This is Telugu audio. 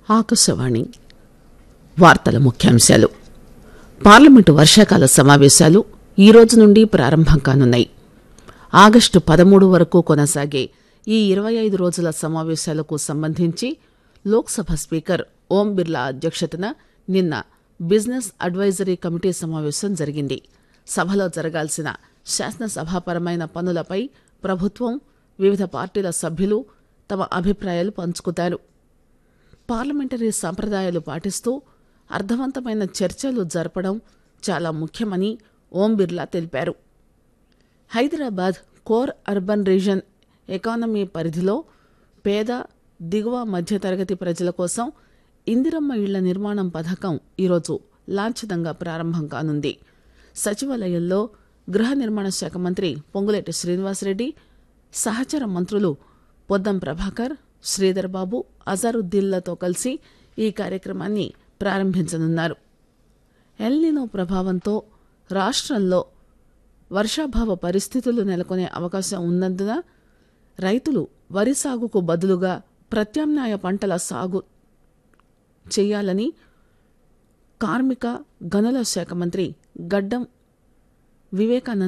ఆకాశవాణి వార్తల ముఖ్యాంశాలు పార్లమెంటు వర్షాకాల సమావేశాలు ఈ రోజు నుండి ప్రారంభం కానున్నాయి ఆగస్టు పదమూడు వరకు కొనసాగే ఈ ఇరవై ఐదు రోజుల సమావేశాలకు సంబంధించి లోక్సభ స్పీకర్ ఓం బిర్లా అధ్యక్షతన నిన్న బిజినెస్ అడ్వైజరీ కమిటీ సమావేశం జరిగింది సభలో జరగాల్సిన శాసనసభాపరమైన పనులపై ప్రభుత్వం వివిధ పార్టీల సభ్యులు తమ అభిప్రాయాలు పంచుకుతారు పార్లమెంటరీ సంప్రదాయాలు పాటిస్తూ అర్థవంతమైన చర్చలు జరపడం చాలా ముఖ్యమని ఓం బిర్లా తెలిపారు Hyderabad core urban region economy పరిధిలో పేద దిగువ మధ్యతరగతి ప్రజల కోసం ఇందిరమ్మ ఇళ్ల నిర్మాణం పథకం ఈరోజు లాంఛనంగా ప్రారంభం కానుంది సచివాలయంలో గృహ నిర్మాణ శాఖ మంత్రి పొంగులేటి శ్రీనివాసరెడ్డి సహచర మంత్రులు పొద్దం ప్రభాకర్ శ్రీధర్ బాబు అజారుద్దీన్లతో కలిసి ఈ కార్యక్రమాన్ని ప్రారంభించనున్నారు ఎల్నినో ప్రభావంతో రాష్ట్రంలో వర్షాభావ పరిస్థితులు నెలకొనే అవకాశం ఉన్నందున రైతులు వరి సాగుకు బదులుగా ప్రత్యామ్నాయ పంటల సాగు చేయాలని కార్మిక గనుల శాఖ మంత్రి గడ్డం వివేకానంద